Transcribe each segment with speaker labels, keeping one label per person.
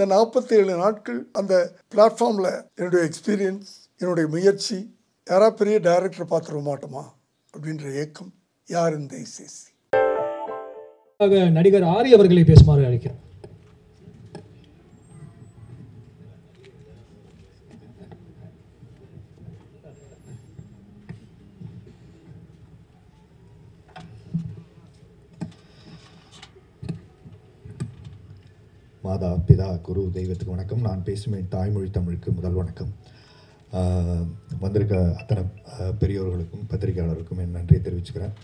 Speaker 1: இந்த நாற்பத்தேழு நாட்கள் அந்த பிளாட்ஃபார்மில் என்னுடைய எக்ஸ்பீரியன்ஸ் என்னுடைய முயற்சி யாரா பெரிய டைரக்டரை பார்த்துட மாட்டோமா அப்படின்ற ஏக்கம் யார் இந்த இசேசி
Speaker 2: ஆக நடிகர் ஆரி அவர்களை பேசுமாறு அழைக்கிறேன்
Speaker 3: மாதா பிதா குரு தெய்வத்துக்கு வணக்கம் நான் பேசும் என் தாய்மொழி தமிழுக்கு முதல் வணக்கம் ஆஹ் வந்திருக்க அத்தனை ஆஹ் பெரியோர்களுக்கும் பத்திரிகையாளருக்கும் என் நன்றியை தெரிவிச்சுக்கிறேன்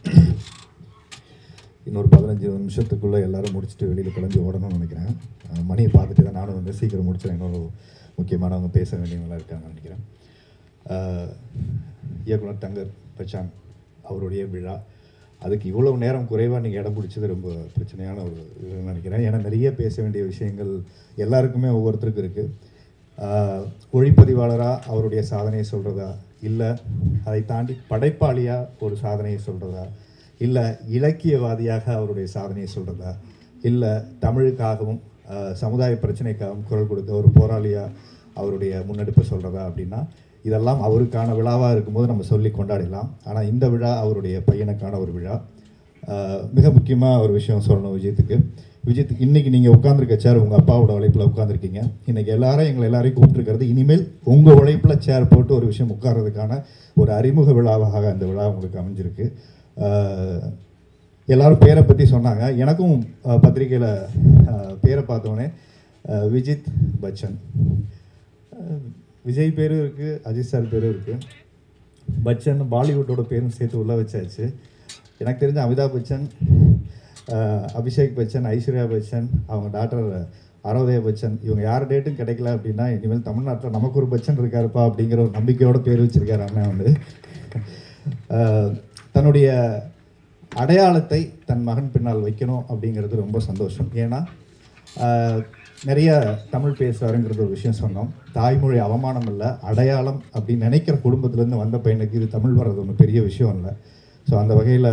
Speaker 3: இன்னொரு பதினஞ்சு நிமிஷத்துக்குள்ளே எல்லாரும் முடிச்சுட்டு வெளியில் கிளம்பி ஓடணும்னு நினைக்கிறேன் ஆஹ் மணியை பார்த்துட்டு தான் நானும் வந்து சீக்கிரம் முடிச்சிடறேன் இன்னொரு முக்கியமானவங்க பேச வேண்டியவங்களாம் இருக்காங்கன்னு நினைக்கிறேன் ஆஹ் இயக்குனர் தங்கர் பச்சான் அவருடைய விழா அதுக்கு இவ்வளவு நேரம் குறைவாக நீங்கள் இடம் பிடிச்சது ரொம்ப பிரச்சனையான ஒரு இதுன்னு நினைக்கிறேன் ஏன்னா நிறைய பேச வேண்டிய விஷயங்கள் எல்லாருக்குமே ஒவ்வொருத்தருக்கும் இருக்குது ஒளிப்பதிவாளராக அவருடைய சாதனையை சொல்கிறதா இல்லை அதை தாண்டி படைப்பாளியாக ஒரு சாதனையை சொல்கிறதா இல்லை இலக்கியவாதியாக அவருடைய சாதனையை சொல்கிறதா இல்லை தமிழுக்காகவும் ஆஹ், சமுதாய பிரச்சனைக்காகவும் குரல் கொடுக்க ஒரு போராளியாக அவருடைய முன்னெடுப்பை சொல்கிறதா அப்படின்னா இதெல்லாம் அவருக்கான விழாவாக இருக்கும்போது நம்ம சொல்லி கொண்டாடிடலாம் ஆனால் இந்த விழா அவருடைய பையனுக்கான ஒரு விழா ஆஹ், மிக முக்கியமாக ஒரு விஷயம் சொல்லணும் விஜயத்துக்கு விஜித் இன்னைக்கு நீங்கள் உட்காந்துருக்க சேர் உங்கள் அப்பாவோட உழைப்பில் உட்காந்துருக்கீங்க இன்னைக்கு எல்லாரும் எங்களை எல்லாரையும் கூப்பிட்டுருக்கிறது இனிமேல் உங்கள் உழைப்பில் சேர் போட்டு ஒரு விஷயம் உட்கார்றதுக்கான ஒரு அறிமுக விழாவாக அந்த விழா உங்களுக்கு அமைஞ்சிருக்கு ஆஹ், எல்லாரும் பேரை பற்றி சொன்னாங்க எனக்கும் பத்திரிக்கையில் பேரை பார்த்தோன்னே ஆஹ், விஜித் பச்சன் ஆஹ், விஜய் பேரும் இருக்குது அஜித் சார் பேரும் இருக்குது பச்சன் பாலிவுட்டோட பேரும் சேர்த்து உள்ள வச்சாச்சு எனக்கு தெரிஞ்ச அமிதாப் பச்சன் ஆஹ், அபிஷேக் பச்சன் ஐஸ்வர்யா பச்சன் அவங்க டாக்டர் அரோதய பச்சன் இவங்க யார் டேட்டும் கிடைக்கல அப்படின்னா இனிமேல் தமிழ்நாட்டில் நமக்கு ஒரு பச்சன் இருக்காருப்பா அப்படிங்கிற ஒரு நம்பிக்கையோட பேர் வச்சிருக்காரு அண்ணன் வந்து ஆஹ், தன்னுடைய அடையாளத்தை தன் மகன் பின்னால் வைக்கணும் அப்படிங்கிறது ரொம்ப சந்தோஷம் ஏன்னா ஆஹ், நிறைய தமிழ் பேசுகிறாருங்கிறது ஒரு விஷயம் சொன்னோம் தாய்மொழி அவமானம் இல்லை அடையாளம் அப்படின்னு நினைக்கிற குடும்பத்துலேருந்து வந்த பையனுக்கு இது தமிழ் வர்றது ஒன்றும் பெரிய விஷயம் இல்லை ஸோ அந்த வகையில்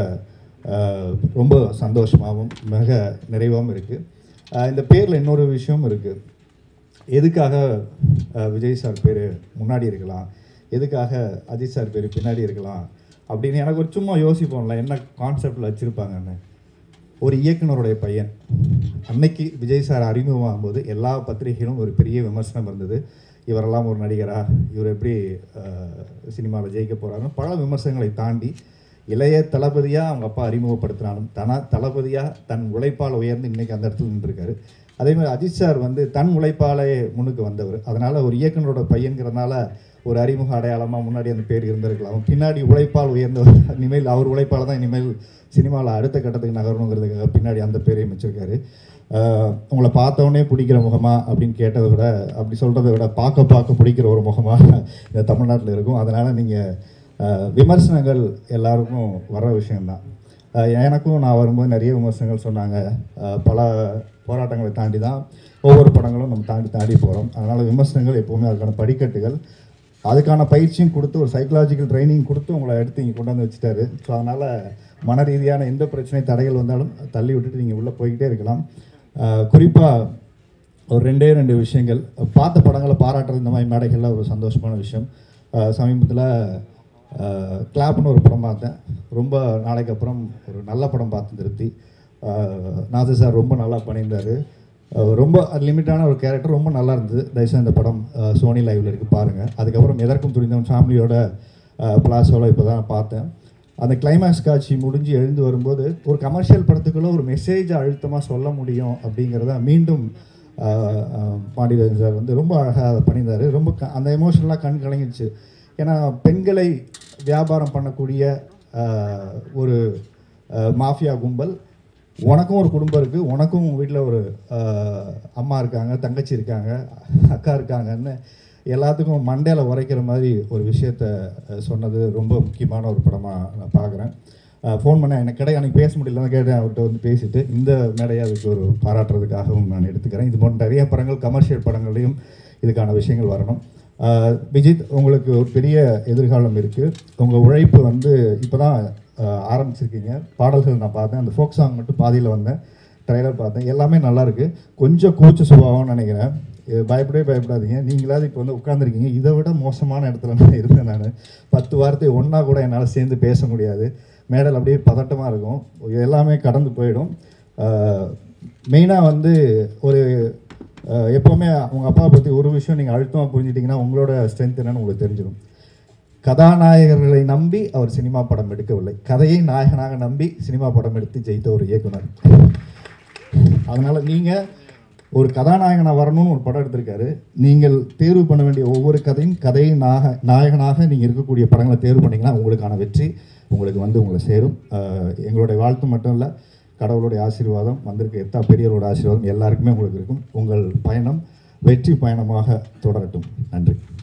Speaker 3: ரொம்ப சந்தோஷமாகவும் மிக நிறைவாகவும் இருக்குது இந்த பேரில் இன்னொரு விஷயம் இருக்குது எதுக்காக அஹ், விஜய் சார் பேர் முன்னாடி இருக்கலாம் எதுக்காக அஜித் சார் பேர் பின்னாடி இருக்கலாம் அப்படின்னு எனக்கு ஒரு சும்மா யோசிப்போம்ல என்ன கான்செப்டில் வச்சுருப்பாங்கன்னு ஒரு இயக்குனருடைய பையன் அன்னைக்கு விஜய் சார் அறிமுகமாகும்போது எல்லா பத்திரிகைகளும் ஒரு பெரிய விமர்சனம் இருந்தது இவரெல்லாம் ஒரு நடிகரா இவர் எப்படி சினிமாவில் ஜெயிக்க போகிறாருன்னு பல விமர்சனங்களை தாண்டி இளைய தளபதியாக அவங்க அப்பா அறிமுகப்படுத்தினாலும் தன தளபதியாக தன் உழைப்பால் உயர்ந்து இன்னைக்கு அந்த இடத்துல நின்றுருக்காரு அதே மாதிரி அஜித் சார் வந்து தன் உழைப்பாலே முன்னுக்கு வந்தவர் அதனால் ஒரு இயக்குனரோட பையன்கிறனால ஒரு அறிமுக அடையாளமாக முன்னாடி அந்த பேர் இருந்திருக்கலாம் பின்னாடி உழைப்பால் உயர்ந்தவர் இனிமேல் அவர் உழைப்பால் தான் இனிமேல் சினிமாவில் அடுத்த கட்டத்துக்கு நகரணுங்கிறதுக்காக பின்னாடி அந்த பேரையும் வச்சிருக்காரு ஆஹ் உங்களை பார்த்தோன்னே பிடிக்கிற முகமா அப்படின்னு கேட்டதை விட அப்படி சொல்கிறத விட பார்க்க பார்க்க பிடிக்கிற ஒரு முகமாக இந்த தமிழ்நாட்டில் இருக்கும் அதனால் நீங்கள் விமர்சனங்கள் எல்லாருக்கும் வர விஷயம்தான் ஆஹ் எனக்கும் நான் வரும்போது நிறைய விமர்சனங்கள் சொன்னாங்க ஆஹ் பல போராட்டங்களை தாண்டி தான் ஒவ்வொரு படங்களும் நம்ம தாண்டி தாண்டி போகிறோம் அதனால் விமர்சனங்கள் எப்போவுமே அதுக்கான படிக்கட்டுகள் அதுக்கான பயிற்சியும் கொடுத்து ஒரு சைக்கலாஜிக்கல் ட்ரைனிங் கொடுத்து உங்களை எடுத்து இங்கே கொண்டு வந்து வச்சுட்டாரு ஸோ அதனால் மன ரீதியான எந்த பிரச்சனை தடைகள் வந்தாலும் தள்ளி விட்டுட்டு நீங்கள் உள்ளே போய்கிட்டே இருக்கலாம் குறிப்பாக ஒரு ரெண்டே ரெண்டு விஷயங்கள் பார்த்த படங்களை பாராட்டுறது இந்த மாதிரி மேடைகளில் ஒரு சந்தோஷமான விஷயம் சமீபத்தில் கிளாப்னு ஒரு படம் பார்த்தேன் ரொம்ப நாளைக்கு அப்புறம் ஒரு நல்ல படம் பார்த்து திருப்தி ஆஹ் நாசர் சார் ரொம்ப நல்லா பண்ணியிருந்தாரு ஆஹ் ரொம்ப லிமிட்டான ஒரு கேரக்டர் ரொம்ப நல்லா இருந்தது தயவுசெய்து இந்த படம் ஆஹ் சோனி லைவில் இருக்குது பாருங்கள் அதுக்கப்புறம் எதற்கும் துணிந்தவன் ஃபேமிலியோட பிளாஸோட இப்போ தான் பார்த்தேன் அந்த கிளைமேக்ஸ் காட்சி முடிஞ்சு எழுந்து வரும்போது ஒரு கமர்ஷியல் படத்துக்குள்ள ஒரு மெசேஜ் அழுத்தமாக சொல்ல முடியும் அப்படிங்கிறத மீண்டும் ஆஹ் ஆஹ் பாண்டியராஜன் சார் வந்து ரொம்ப அழகாக அதை பண்ணியிருந்தாரு ரொம்ப க- அந்த எமோஷனலாக கண் கலங்கிடுச்சு ஏன்னா பெண்களை வியாபாரம் பண்ணக்கூடிய ஆஹ் ஒரு ஆஹ் மாஃபியா கும்பல் உனக்கும் ஒரு குடும்பம் இருக்குது உனக்கும் வீட்டில் ஒரு ஆஹ் அம்மா இருக்காங்க தங்கச்சி இருக்காங்க அக்கா இருக்காங்கன்னு எல்லாத்துக்கும் மண்டையில் உரைக்கிற மாதிரி ஒரு விஷயத்த அஹ், சொன்னது ரொம்ப முக்கியமான ஒரு படமாக நான் பார்க்குறேன் ஃபோன் பண்ண எனக்கு கிடையாது எனக்கு பேச முடியலன்னு கேட்டேன் அவர்கிட்ட வந்து பேசிட்டு இந்த மேடையை அதுக்கு ஒரு பாராட்டுறதுக்காகவும் நான் எடுத்துக்கிறேன் இது போன்ற நிறைய படங்கள் கமர்ஷியல் படங்கள்லையும் இதுக்கான விஷயங்கள் வரணும் ஆஹ், விஜித் உங்களுக்கு ஒரு பெரிய எதிர்காலம் இருக்குது உங்கள் உழைப்பு வந்து இப்போ தான் ஆரம்பிச்சிருக்கீங்க பாடல்கள் நான் பார்த்தேன் அந்த ஃபோக் சாங் மட்டும் பாதியில் வந்தேன் ட்ரைலர் பார்த்தேன் எல்லாமே நல்லா இருக்கு கொஞ்சம் கூச்ச சுபாவம்னு நினைக்கிறேன் இது பயப்படவே பயப்படாதீங்க நீங்களாவது இப்போ வந்து உட்காந்துருக்கீங்க இதை விட மோசமான இடத்துல நான் இருந்தேன் நான் பத்து வார்த்தை ஒன்றா கூட என்னால் சேர்ந்து பேச முடியாது மேடல் அப்படியே பதட்டமாக இருக்கும் இது எல்லாமே கடந்து போயிடும் மெயினாக வந்து ஒரு அஹ், எப்போவுமே உங்கள் அப்பாவை பற்றி ஒரு விஷயம் நீங்கள் அழுத்தமாக புரிஞ்சிட்டிங்கன்னா உங்களோட ஸ்ட்ரென்த் என்னன்னு உங்களுக்கு தெரிஞ்சிடும் கதாநாயகர்களை நம்பி அவர் சினிமா படம் எடுக்கவில்லை கதையை நாயகனாக நம்பி சினிமா படம் எடுத்து ஜெயித்த ஒரு இயக்குனர் அதனால் நீங்கள் ஒரு கதாநாயகனாக வரணும்னு ஒரு படம் எடுத்திருக்காரு நீங்கள் தேர்வு பண்ண வேண்டிய ஒவ்வொரு கதையும் கதையை நாக நாயகனாக நீங்கள் இருக்கக்கூடிய படங்களை தேர்வு பண்ணிங்கன்னா உங்களுக்கான வெற்றி உங்களுக்கு வந்து உங்களை சேரும் அஹ், எங்களுடைய வாழ்த்து மட்டும் இல்லை கடவுளுடைய ஆசீர்வாதம் வந்திருக்க எத்தா பெரியவரோட ஆசீர்வாதம் எல்லாருக்குமே உங்களுக்கு இருக்கும் உங்கள் பயணம் வெற்றி பயணமாக தொடரட்டும் நன்றி